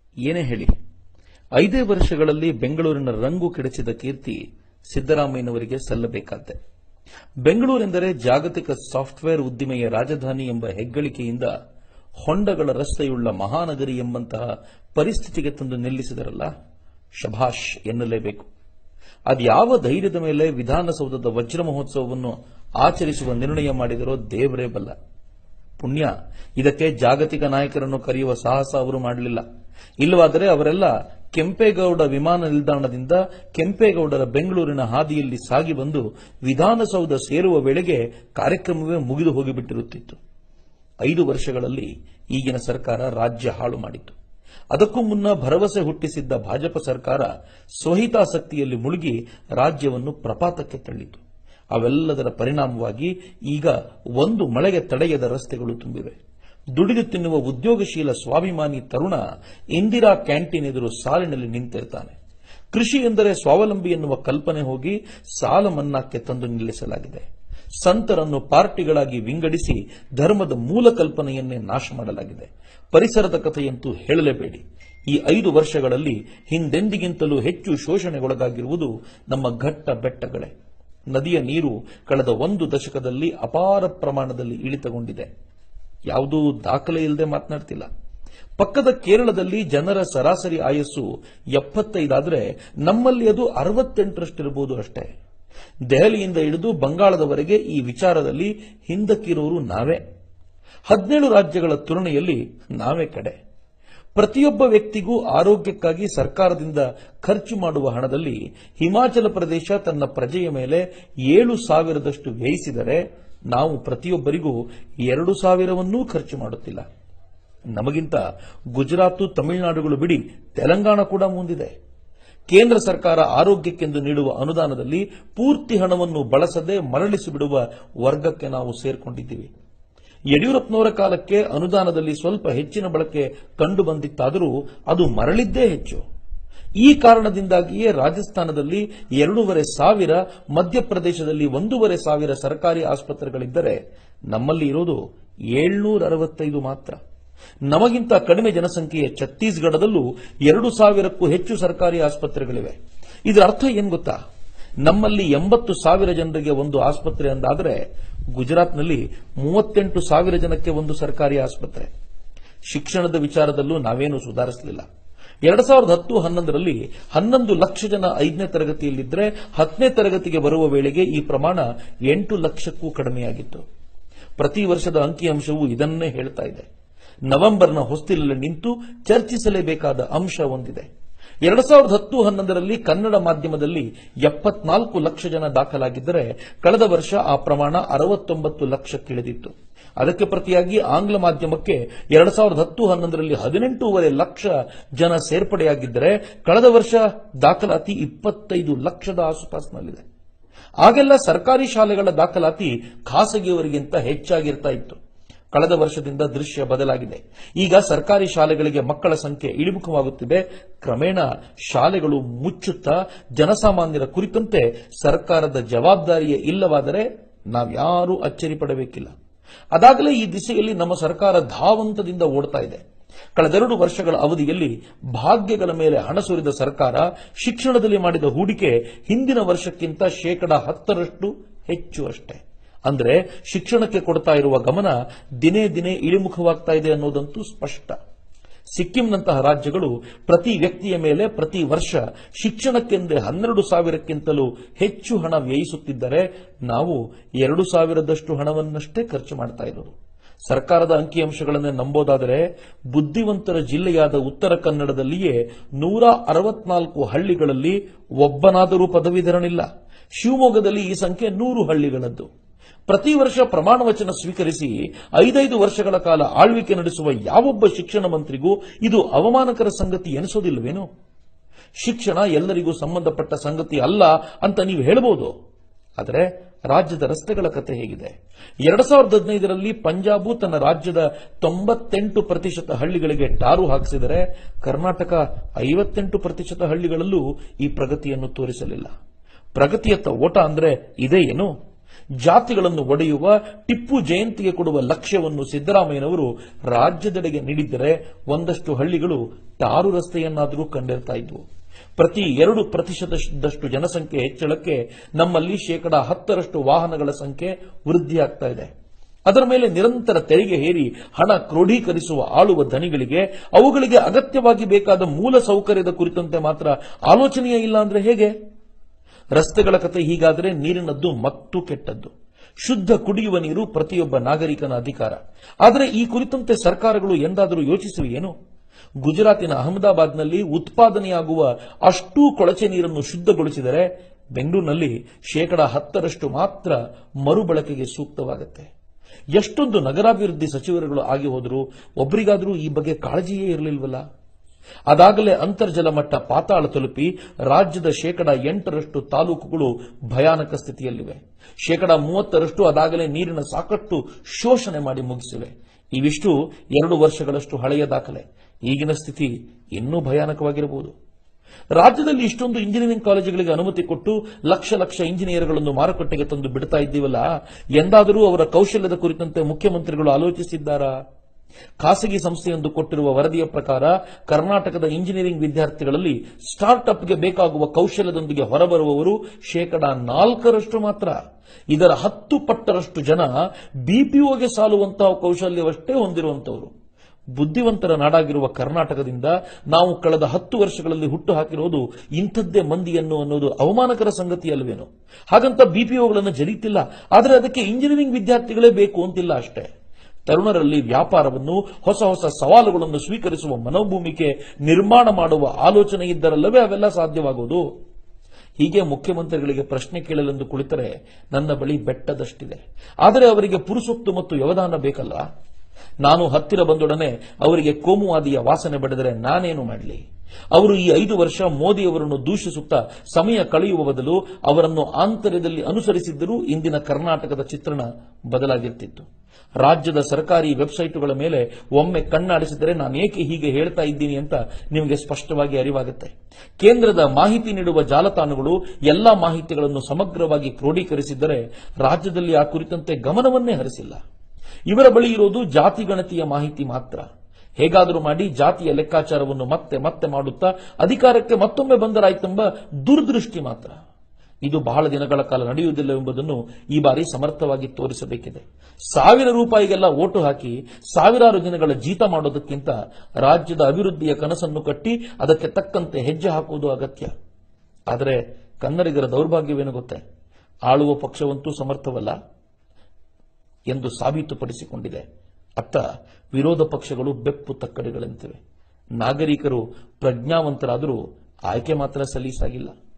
ಏನೇ ಹೇಳಿ ಐದೇ ವರ್ಷಗಳಲ್ಲಿ ಬೆಂಗಳೂರಿನ ರಂಗು ಕೆಡಿಸಿದ ಕೀರ್ತಿ ಸಿದ್ದರಾಮಯ್ಯನವರಿಗೆ ಸಲ್ಲಬೇಕಾದ್ದೆ ಬೆಂಗಳೂರೆಂದರೆ ಜಾಗತಿಕ ಸಾಫ್ಟ್ವೇರ್ ಉದ್ದಿಮೆಯ ರಾಜಧಾನಿ ಎಂಬ ಹೆಗ್ಗಳಿಕೆಯಿಂದ ಹೊಂಡಗಳ ರಸ್ತೆಯುಳ್ಳ ಮಹಾನಗರಿ ಎಂಬಂತಹ ಪರಿಸ್ಥಿತಿಗೆ ತಂದು ನಿಲ್ಲಿಸಿದರಲ್ಲ ಶಭಾಷ್ ಎನ್ನಲೇಬೇಕು ಅದ್ಯಾವ ಧೈರ್ಯದ ಮೇಲೆ ವಿಧಾನಸೌಧದ ವಜ್ರ ಮಹೋತ್ಸವವನ್ನು ಆಚರಿಸುವ ನಿರ್ಣಯ ಮಾಡಿದರೋ ದೇವರೇ ಬಲ್ಲ ಪುಣ್ಯ ಇದಕ್ಕೆ ಜಾಗತಿಕ ನಾಯಕರನ್ನು ಕರೆಯುವ ಸಾಹಸ ಅವರು ಮಾಡಲಿಲ್ಲ ಇಲ್ಲವಾದರೆ ಅವರೆಲ್ಲ ಕೆಂಪೇಗೌಡ ವಿಮಾನ ನಿಲ್ದಾಣದಿಂದ ಕೆಂಪೇಗೌಡರ ಬೆಂಗಳೂರಿನ ಹಾದಿಯಲ್ಲಿ ಸಾಗಿ ಬಂದು ವಿಧಾನಸೌಧ ಸೇರುವ ವೇಳೆಗೆ ಕಾರ್ಯಕ್ರಮವೇ ಮುಗಿದು ಹೋಗಿಬಿಟ್ಟಿರುತ್ತಿತ್ತು ಐದು ವರ್ಷಗಳಲ್ಲಿ ಈಗಿನ ಸರ್ಕಾರ ರಾಜ್ಯ ಹಾಳು ಮಾಡಿತು ಅದಕ್ಕೂ ಮುನ್ನ ಭರವಸೆ ಹುಟ್ಟಿಸಿದ್ದ ಭಾಜಪ ಸರ್ಕಾರ ಸ್ವಹಿತಾಸಕ್ತಿಯಲ್ಲಿ ಮುಳುಗಿ ರಾಜ್ಯವನ್ನು ಪ್ರಪಾತಕ್ಕೆ ತಳ್ಳಿತು ಅವೆಲ್ಲದರ ಪರಿಣಾಮವಾಗಿ ಈಗ ಒಂದು ಮಳೆಗೆ ತಡೆಯದ ರಸ್ತೆಗಳು ತುಂಬಿವೆ ದುಡಿದು ತಿನ್ನುವ ಉದ್ಯೋಗಶೀಲ ಸ್ವಾಭಿಮಾನಿ ತರುಣ ಇಂದಿರಾ ಕ್ಯಾಂಟೀನ್ ಎದುರು ಸಾಲಿನಲ್ಲಿ ನಿಂತಿರ್ತಾನೆ ಕೃಷಿ ಎಂದರೆ ಸ್ವಾವಲಂಬಿ ಎನ್ನುವ ಕಲ್ಪನೆ ಹೋಗಿ ಸಾಲ ಮನ್ನಾಕ್ಕೆ ತಂದು ನಿಲ್ಲಿಸಲಾಗಿದೆ ಸಂತರನ್ನು ಪಾರ್ಟಿಗಳಾಗಿ ವಿಂಗಡಿಸಿ ಧರ್ಮದ ಮೂಲ ಕಲ್ಪನೆಯನ್ನೇ ನಾಶ ಮಾಡಲಾಗಿದೆ ಪರಿಸರದ ಕಥೆಯಂತೂ ಹೇಳಲೇಬೇಡಿ ಈ ಐದು ವರ್ಷಗಳಲ್ಲಿ ಹಿಂದೆಂದಿಗಿಂತಲೂ ಹೆಚ್ಚು ಶೋಷಣೆಗೊಳಗಾಗಿರುವುದು ನಮ್ಮ ಘಟ್ಟ ಬೆಟ್ಟಗಳೇ ನದಿಯ ನೀರು ಕಳೆದ ಒಂದು ದಶಕದಲ್ಲಿ ಅಪಾರ ಪ್ರಮಾಣದಲ್ಲಿ ಇಳಿತಗೊಂಡಿದೆ ಯಾವುದೂ ದಾಖಲೆ ಇಲ್ಲದೆ ಮಾತನಾಡ್ತಿಲ್ಲ ಪಕ್ಕದ ಕೇರಳದಲ್ಲಿ ಜನರ ಸರಾಸರಿ ಆಯಸ್ಸು ಎಪ್ಪತ್ತೈದಾದರೆ ನಮ್ಮಲ್ಲಿ ಅದು ಅರವತ್ತೆಂಟರಷ್ಟಿರಬಹುದು ಅಷ್ಟೇ ದೆಹಲಿಯಿಂದ ಹಿಡಿದು ಬಂಗಾಳದವರೆಗೆ ಈ ವಿಚಾರದಲ್ಲಿ ಹಿಂದಕ್ಕಿರೋರು ನಾವೇ ಹದಿನೇಳು ರಾಜ್ಯಗಳ ತುಲನೆಯಲ್ಲಿ ನಾವೇ ಕಡೆ ಪ್ರತಿಯೊಬ್ಬ ವ್ಯಕ್ತಿಗೂ ಆರೋಗ್ಯಕ್ಕಾಗಿ ಸರ್ಕಾರದಿಂದ ಖರ್ಚು ಮಾಡುವ ಹಣದಲ್ಲಿ ಹಿಮಾಚಲ ಪ್ರದೇಶ ತನ್ನ ಪ್ರಜೆಯ ಮೇಲೆ ಏಳು ಸಾವಿರದಷ್ಟು ವ್ಯಯಿಸಿದರೆ ನಾವು ಪ್ರತಿಯೊಬ್ಬರಿಗೂ ಎರಡು ಸಾವಿರವನ್ನೂ ಖರ್ಚು ಮಾಡುತ್ತಿಲ್ಲ ನಮಗಿಂತ ಗುಜರಾತ್ ತಮಿಳುನಾಡುಗಳು ಬಿಡಿ ತೆಲಂಗಾಣ ಕೂಡ ಮುಂದಿದೆ ಕೇಂದ್ರ ಸರ್ಕಾರ ಆರೋಗ್ಯಕ್ಕೆಂದು ನೀಡುವ ಅನುದಾನದಲ್ಲಿ ಪೂರ್ತಿ ಹಣವನ್ನು ಬಳಸದೆ ಮರಳಿಸಿಬಿಡುವ ವರ್ಗಕ್ಕೆ ನಾವು ಸೇರ್ಕೊಂಡಿದ್ದೀವಿ ಯಡಿಯೂರಪ್ಪನವರ ಕಾಲಕ್ಕೆ ಅನುದಾನದಲ್ಲಿ ಸ್ವಲ್ಪ ಹೆಚ್ಚಿನ ಬಳಕೆ ಕಂಡು ಬಂದಿತ್ತಾದರೂ ಅದು ಮರಳಿದ್ದೇ ಹೆಚ್ಚು ಈ ಕಾರಣದಿಂದಾಗಿಯೇ ರಾಜಸ್ಥಾನದಲ್ಲಿ ಎರಡೂವರೆ ಸಾವಿರ ಮಧ್ಯಪ್ರದೇಶದಲ್ಲಿ ಒಂದೂವರೆ ಸಾವಿರ ಸರ್ಕಾರಿ ಆಸ್ಪತ್ರೆಗಳಿದ್ದರೆ ನಮ್ಮಲ್ಲಿ ಇರೋದು ಏಳ್ನೂರ ಅರವತ್ತೈದು ಮಾತ್ರ ನಮಗಿಂತ ಕಡಿಮೆ ಜನಸಂಖ್ಯೆಯ ಛತ್ತೀಸ್ಗಢದಲ್ಲೂ ಎರಡು ಸಾವಿರಕ್ಕೂ ಹೆಚ್ಚು ಸರ್ಕಾರಿ ಆಸ್ಪತ್ರೆಗಳಿವೆ ಇದರ ಅರ್ಥ ಏನ್ ಗೊತ್ತಾ ನಮ್ಮಲ್ಲಿ ಎಂಬತ್ತು ಸಾವಿರ ಜನರಿಗೆ ಒಂದು ಆಸ್ಪತ್ರೆ ಅಂದಾದರೆ ಗುಜರಾತ್ನಲ್ಲಿ ಮೂವತ್ತೆಂಟು ಸಾವಿರ ಜನಕ್ಕೆ ಒಂದು ಸರ್ಕಾರಿ ಆಸ್ಪತ್ರೆ ಶಿಕ್ಷಣದ ವಿಚಾರದಲ್ಲೂ ನಾವೇನು ಸುಧಾರಿಸಲಿಲ್ಲ ಎರಡ್ ಸಾವಿರದ ಹತ್ತು ಹನ್ನೊಂದರಲ್ಲಿ ಹನ್ನೊಂದು ಲಕ್ಷ ಜನ ಐದನೇ ತರಗತಿಯಲ್ಲಿದ್ದರೆ ಹತ್ತನೇ ತರಗತಿಗೆ ಬರುವ ವೇಳೆಗೆ ಈ ಪ್ರಮಾಣ ಎಂಟು ಲಕ್ಷಕ್ಕೂ ಕಡಿಮೆಯಾಗಿತ್ತು ಪ್ರತಿ ವರ್ಷದ ಅಂಕಿಅಂಶವು ಇದನ್ನೇ ಹೇಳ್ತಾ ಇದೆ ನವೆಂಬರ್ನ ಹೊಸ್ತಿಲಲ್ಲಿ ನಿಂತು ಚರ್ಚಿಸಲೇಬೇಕಾದ ಅಂಶ ಒಂದಿದೆ ಎರಡ್ ಸಾವಿರದ ಹತ್ತು ಹನ್ನೊಂದರಲ್ಲಿ ಕನ್ನಡ ಮಾಧ್ಯಮದಲ್ಲಿ ಎಪ್ಪತ್ನಾಲ್ಕು ಲಕ್ಷ ಜನ ದಾಖಲಾಗಿದ್ದರೆ ಕಳೆದ ವರ್ಷ ಆ ಪ್ರಮಾಣ ಅರವತ್ತೊಂಬತ್ತು ಲಕ್ಷಕ್ಕಿಳಿದಿತ್ತು ಅದಕ್ಕೆ ಪ್ರತಿಯಾಗಿ ಆಂಗ್ಲ ಮಾಧ್ಯಮಕ್ಕೆ ಎರಡ್ ಸಾವಿರದ ಹತ್ತು ಹನ್ನೊಂದರಲ್ಲಿ ಹದಿನೆಂಟೂವರೆ ಲಕ್ಷ ಜನ ಸೇರ್ಪಡೆಯಾಗಿದ್ದರೆ ಕಳೆದ ವರ್ಷ ದಾಖಲಾತಿ ಇಪ್ಪತ್ತೈದು ಲಕ್ಷದ ಆಸುಪಾಸಿನಲ್ಲಿದೆ ಆಗೆಲ್ಲ ಸರ್ಕಾರಿ ಶಾಲೆಗಳ ದಾಖಲಾತಿ ಖಾಸಗಿಯವರಿಗಿಂತ ಹೆಚ್ಚಾಗಿರ್ತಾ ಇತ್ತು ಕಳೆದ ವರ್ಷದಿಂದ ದೃಶ್ಯ ಬದಲಾಗಿದೆ ಈಗ ಸರ್ಕಾರಿ ಶಾಲೆಗಳಿಗೆ ಮಕ್ಕಳ ಸಂಖ್ಯೆ ಇಳಿಮುಖವಾಗುತ್ತಿದೆ ಕ್ರಮೇಣ ಶಾಲೆಗಳು ಮುಚ್ಚುತ್ತಾ ಜನಸಾಮಾನ್ಯರ ಕುರಿತಂತೆ ಸರ್ಕಾರದ ಜವಾಬ್ದಾರಿಯೇ ಇಲ್ಲವಾದರೆ ನಾವ್ಯಾರೂ ಅಚ್ಚರಿ ಪಡಬೇಕಿಲ್ಲ ಅದಾಗಲೇ ಈ ದಿಸೆಯಲ್ಲಿ ನಮ್ಮ ಸರ್ಕಾರ ಧಾವಂತದಿಂದ ಓಡ್ತಾ ಇದೆ ಕಳೆದೆರಡು ವರ್ಷಗಳ ಅವಧಿಯಲ್ಲಿ ಭಾಗ್ಯಗಳ ಮೇಲೆ ಹಣ ಸುರಿದ ಸರ್ಕಾರ ಶಿಕ್ಷಣದಲ್ಲಿ ಮಾಡಿದ ಹೂಡಿಕೆ ಹಿಂದಿನ ವರ್ಷಕ್ಕಿಂತ ಶೇಕಡ ಹತ್ತರಷ್ಟು ಹೆಚ್ಚು ಅಷ್ಟೇ ಅಂದ್ರೆ ಶಿಕ್ಷಣಕ್ಕೆ ಕೊಡ್ತಾ ಇರುವ ಗಮನ ದಿನೇ ದಿನೇ ಇಳಿಮುಖವಾಗ್ತಾ ಇದೆ ಅನ್ನೋದಂತೂ ಸ್ಪಷ್ಟ ಸಿಕ್ಕಿಂನಂತಹ ರಾಜ್ಯಗಳು ಪ್ರತಿ ವ್ಯಕ್ತಿಯ ಮೇಲೆ ಪ್ರತಿ ವರ್ಷ ಶಿಕ್ಷಣಕ್ಕೆಂದೇ ಹನ್ನೆರಡು ಸಾವಿರಕ್ಕಿಂತಲೂ ಹೆಚ್ಚು ಹಣ ವ್ಯಯಿಸುತ್ತಿದ್ದರೆ ನಾವು ಎರಡು ಸಾವಿರದಷ್ಟು ಹಣವನ್ನಷ್ಟೇ ಖರ್ಚು ಮಾಡ್ತಾ ಇರೋದು ಸರ್ಕಾರದ ಅಂಕಿಅಂಶಗಳನ್ನೇ ನಂಬೋದಾದರೆ ಬುದ್ಧಿವಂತರ ಜಿಲ್ಲೆಯಾದ ಉತ್ತರ ಕನ್ನಡದಲ್ಲಿಯೇ ನೂರ ಅರವತ್ನಾಲ್ಕು ಹಳ್ಳಿಗಳಲ್ಲಿ ಒಬ್ಬನಾದರೂ ಪದವೀಧರನಿಲ್ಲ ಶಿವಮೊಗ್ಗದಲ್ಲಿ ಈ ಸಂಖ್ಯೆ ನೂರು ಹಳ್ಳಿಗಳದ್ದು ಪ್ರತಿ ವರ್ಷ ಪ್ರಮಾಣ ವಚನ ಸ್ವೀಕರಿಸಿ ಐದೈದು ವರ್ಷಗಳ ಕಾಲ ಆಳ್ವಿಕೆ ನಡೆಸುವ ಯಾವೊಬ್ಬ ಶಿಕ್ಷಣ ಮಂತ್ರಿಗೂ ಇದು ಅವಮಾನಕರ ಸಂಗತಿ ಎನಿಸೋದಿಲ್ಲವೇನು ಶಿಕ್ಷಣ ಎಲ್ಲರಿಗೂ ಸಂಬಂಧಪಟ್ಟ ಸಂಗತಿ ಅಲ್ಲ ಅಂತ ನೀವು ಹೇಳಬಹುದು ಆದರೆ ರಾಜ್ಯದ ರಸ್ತೆಗಳ ಕತೆ ಹೇಗಿದೆ ಎರಡ್ ಸಾವಿರದ ಹದಿನೈದರಲ್ಲಿ ಪಂಜಾಬು ತನ್ನ ರಾಜ್ಯದ ತೊಂಬತ್ತೆಂಟು ಪ್ರತಿಶತ ಹಳ್ಳಿಗಳಿಗೆ ಟಾರು ಹಾಕಿಸಿದರೆ ಕರ್ನಾಟಕ ಐವತ್ತೆಂಟು ಪ್ರತಿಶತ ಹಳ್ಳಿಗಳಲ್ಲೂ ಈ ಪ್ರಗತಿಯನ್ನು ತೋರಿಸಲಿಲ್ಲ ಪ್ರಗತಿಯತ್ತ ಓಟ ಅಂದ್ರೆ ಇದೇ ಏನು ಜಾತಿಗಳನ್ನು ಒಡೆಯುವ ಟಿಪ್ಪು ಜಯಂತಿಗೆ ಕೊಡುವ ಲಕ್ಷ್ಯವನ್ನು ಸಿದ್ದರಾಮಯ್ಯನವರು ರಾಜ್ಯದೆಡೆಗೆ ನೀಡಿದ್ದರೆ ಒಂದಷ್ಟು ಹಳ್ಳಿಗಳು ಟಾರು ರಸ್ತೆಯನ್ನಾದರೂ ಕಂಡಿರ್ತಾ ಇದ್ವು ಪ್ರತಿ ಎರಡು ಪ್ರತಿಶತದಷ್ಟು ಜನಸಂಖ್ಯೆ ಹೆಚ್ಚಳಕ್ಕೆ ನಮ್ಮಲ್ಲಿ ಶೇಕಡ ಹತ್ತರಷ್ಟು ವಾಹನಗಳ ಸಂಖ್ಯೆ ವೃದ್ಧಿಯಾಗ್ತಾ ಇದೆ ಅದರ ಮೇಲೆ ನಿರಂತರ ತೆರಿಗೆ ಹೇರಿ ಹಣ ಕ್ರೋಢೀಕರಿಸುವ ಆಳುವ ಧನಿಗಳಿಗೆ ಅವುಗಳಿಗೆ ಅಗತ್ಯವಾಗಿ ಬೇಕಾದ ಮೂಲ ಸೌಕರ್ಯದ ಕುರಿತಂತೆ ಮಾತ್ರ ಆಲೋಚನೆಯೇ ಇಲ್ಲ ಅಂದ್ರೆ ಹೇಗೆ ರಸ್ತೆಗಳ ಕತೆ ಹೀಗಾದರೆ ನೀರಿನದ್ದು ಮತ್ತೂ ಕೆಟ್ಟದ್ದು ಶುದ್ಧ ಕುಡಿಯುವ ನೀರು ಪ್ರತಿಯೊಬ್ಬ ನಾಗರಿಕನ ಅಧಿಕಾರ ಆದರೆ ಈ ಕುರಿತಂತೆ ಸರ್ಕಾರಗಳು ಎಂದಾದರೂ ಯೋಚಿಸಿವೆಯೇನು ಗುಜರಾತಿನ ಅಹಮದಾಬಾದ್ನಲ್ಲಿ ಉತ್ಪಾದನೆಯಾಗುವ ಅಷ್ಟೂ ಕೊಳಚೆ ನೀರನ್ನು ಶುದ್ಧಗೊಳಿಸಿದರೆ ಬೆಂಗಳೂರಿನಲ್ಲಿ ಶೇಕಡ ಹತ್ತರಷ್ಟು ಮಾತ್ರ ಮರುಬಳಕೆಗೆ ಸೂಕ್ತವಾಗುತ್ತೆ ಎಷ್ಟೊಂದು ನಗರಾಭಿವೃದ್ಧಿ ಸಚಿವರುಗಳು ಆಗಿ ಹೋದರೂ ಒಬ್ಬರಿಗಾದರೂ ಈ ಬಗ್ಗೆ ಕಾಳಜಿಯೇ ಇರಲಿಲ್ವಲ್ಲ ಅದಾಗಲೇ ಅಂತರ್ಜಲ ಮಟ್ಟ ಪಾತಾಳ ತಲುಪಿ ರಾಜ್ಯದ ಶೇಕಡ ಎಂಟರಷ್ಟು ತಾಲೂಕುಗಳು ಭಯಾನಕ ಸ್ಥಿತಿಯಲ್ಲಿವೆ ಶೇಕಡ ಮೂವತ್ತರಷ್ಟು ಅದಾಗಲೇ ನೀರಿನ ಸಾಕಷ್ಟು ಶೋಷಣೆ ಮಾಡಿ ಮುಗಿಸಿವೆ ಇವಿಷ್ಟು ಎರಡು ವರ್ಷಗಳಷ್ಟು ಹಳೆಯ ದಾಖಲೆ ಈಗಿನ ಸ್ಥಿತಿ ಇನ್ನೂ ಭಯಾನಕವಾಗಿರಬಹುದು ರಾಜ್ಯದಲ್ಲಿ ಇಷ್ಟೊಂದು ಇಂಜಿನಿಯರಿಂಗ್ ಕಾಲೇಜುಗಳಿಗೆ ಅನುಮತಿ ಕೊಟ್ಟು ಲಕ್ಷ ಲಕ್ಷ ಇಂಜಿನಿಯರ್ಗಳನ್ನು ಮಾರುಕಟ್ಟೆಗೆ ತಂದು ಬಿಡ್ತಾ ಇದ್ದೀವಲ್ಲ ಎಂದಾದರೂ ಅವರ ಕೌಶಲ್ಯದ ಕುರಿತಂತೆ ಮುಖ್ಯಮಂತ್ರಿಗಳು ಆಲೋಚಿಸಿದ್ದಾರಾ ಖಾಸಗಿ ಸಂಸ್ಥೆಯೊಂದು ಕೊಟ್ಟಿರುವ ವರದಿಯ ಪ್ರಕಾರ ಕರ್ನಾಟಕದ ಇಂಜಿನಿಯರಿಂಗ್ ವಿದ್ಯಾರ್ಥಿಗಳಲ್ಲಿ ಸ್ಟಾರ್ಟ್ ಅಪ್ಗೆ ಬೇಕಾಗುವ ಕೌಶಲ್ಯದೊಂದಿಗೆ ಹೊರಬರುವವರು ಶೇಕಡ ನಾಲ್ಕರಷ್ಟು ಮಾತ್ರ ಇದರ ಹತ್ತು ಪಟ್ಟರಷ್ಟು ಜನ ಬಿಪಿಒಗೆ ಸಾಲುವಂತಹ ಕೌಶಲ್ಯವಷ್ಟೇ ಹೊಂದಿರುವಂತವರು ಬುದ್ಧಿವಂತರ ನಾಡಾಗಿರುವ ಕರ್ನಾಟಕದಿಂದ ನಾವು ಕಳೆದ ಹತ್ತು ವರ್ಷಗಳಲ್ಲಿ ಹುಟ್ಟು ಹಾಕಿರೋದು ಇಂಥದ್ದೇ ಮಂದಿಯನ್ನು ಅನ್ನೋದು ಅವಮಾನಕರ ಸಂಗತಿ ಅಲ್ವೇನು ಹಾಗಂತ ಬಿಪಿಒಗಳನ್ನು ಜರೀತಿಲ್ಲ ಆದರೆ ಅದಕ್ಕೆ ಇಂಜಿನಿಯರಿಂಗ್ ವಿದ್ಯಾರ್ಥಿಗಳೇ ಬೇಕು ಅಂತಿಲ್ಲ ಅಷ್ಟೇ ತರುಣರಲ್ಲಿ ವ್ಯಾಪಾರವನ್ನು ಹೊಸ ಹೊಸ ಸವಾಲುಗಳನ್ನು ಸ್ವೀಕರಿಸುವ ಮನೋಭೂಮಿಕೆ ನಿರ್ಮಾಣ ಮಾಡುವ ಆಲೋಚನೆ ಇದ್ದರಲ್ಲವೇ ಅವೆಲ್ಲ ಸಾಧ್ಯವಾಗುವುದು ಹೀಗೆ ಮುಖ್ಯಮಂತ್ರಿಗಳಿಗೆ ಪ್ರಶ್ನೆ ಕೇಳಲೆಂದು ಕುಳಿತರೆ ನನ್ನ ಬಳಿ ಬೆಟ್ಟದಷ್ಟಿದೆ ಆದರೆ ಅವರಿಗೆ ಪುರುಸೊತ್ತು ಮತ್ತು ವ್ಯವಧಾನ ಬೇಕಲ್ಲ ನಾನು ಹತ್ತಿರ ಬಂದೊಡನೆ ಅವರಿಗೆ ಕೋಮುವಾದಿಯ ವಾಸನೆ ಬಡಿದರೆ ನಾನೇನು ಮಾಡಲಿ ಅವರು ಈ ಐದು ವರ್ಷ ಮೋದಿಯವರನ್ನು ದೂಷಿಸುತ್ತಾ ಸಮಯ ಕಳೆಯುವ ಬದಲು ಅವರನ್ನು ಆಂತರ್ಯದಲ್ಲಿ ಅನುಸರಿಸಿದ್ದರೂ ಇಂದಿನ ಕರ್ನಾಟಕದ ಚಿತ್ರಣ ಬದಲಾಗಿರ್ತಿತ್ತು ರಾಜ್ಯದ ಸರ್ಕಾರಿ ವೆಬ್ಸೈಟುಗಳ ಮೇಲೆ ಒಮ್ಮೆ ಕಣ್ಣಾಡಿಸಿದರೆ ನಾನು ಏಕೆ ಹೀಗೆ ಹೇಳ್ತಾ ಇದ್ದೀನಿ ಅಂತ ನಿಮಗೆ ಸ್ಪಷ್ಟವಾಗಿ ಅರಿವಾಗುತ್ತೆ ಕೇಂದ್ರದ ಮಾಹಿತಿ ನೀಡುವ ಜಾಲತಾಣಗಳು ಎಲ್ಲಾ ಮಾಹಿತಿಗಳನ್ನು ಸಮಗ್ರವಾಗಿ ಕ್ರೋಢೀಕರಿಸಿದ್ದರೆ ರಾಜ್ಯದಲ್ಲಿ ಆ ಕುರಿತಂತೆ ಗಮನವನ್ನೇ ಹರಿಸಿಲ್ಲ ಇವರ ಬಳಿ ಇರೋದು ಜಾತಿ ಗಣತಿಯ ಮಾಹಿತಿ ಮಾತ್ರ ಹೇಗಾದರೂ ಮಾಡಿ ಜಾತಿಯ ಲೆಕ್ಕಾಚಾರವನ್ನು ಮತ್ತೆ ಮತ್ತೆ ಮಾಡುತ್ತಾ ಅಧಿಕಾರಕ್ಕೆ ಮತ್ತೊಮ್ಮೆ ಬಂದರಾಯ್ತೆಂಬ ದುರ್ದೃಷ್ಟಿ ಮಾತ್ರ ಇದು ಬಹಳ ದಿನಗಳ ಕಾಲ ನಡೆಯುವುದಿಲ್ಲ ಎಂಬುದನ್ನು ಈ ಬಾರಿ ಸಮರ್ಥವಾಗಿ ತೋರಿಸಬೇಕಿದೆ ಸಾವಿರ ರೂಪಾಯಿಗೆಲ್ಲ ಓಟು ಹಾಕಿ ಸಾವಿರಾರು ದಿನಗಳ ಜೀತ ಮಾಡೋದಕ್ಕಿಂತ ರಾಜ್ಯದ ಅಭಿವೃದ್ಧಿಯ ಕನಸನ್ನು ಕಟ್ಟಿ ಅದಕ್ಕೆ ತಕ್ಕಂತೆ ಹೆಜ್ಜೆ ಹಾಕುವುದು ಅಗತ್ಯ ಆದರೆ ಕನ್ನಡಿಗರ ದೌರ್ಭಾಗ್ಯವೇನು ಗೊತ್ತೇ ಆಳುವ ಪಕ್ಷವಂತೂ ಸಮರ್ಥವಲ್ಲ ಎಂದು ಸಾಬೀತುಪಡಿಸಿಕೊಂಡಿದೆ ಅತ್ತ ವಿರೋಧ ಪಕ್ಷಗಳು ಬೆಪ್ಪು ತಕ್ಕಡಿಗಳಂತಿವೆ ನಾಗರಿಕರು ಪ್ರಜ್ಞಾವಂತರಾದರೂ ಆಯ್ಕೆ ಮಾತ್ರ ಸಲೀಸಾಗಿಲ್ಲ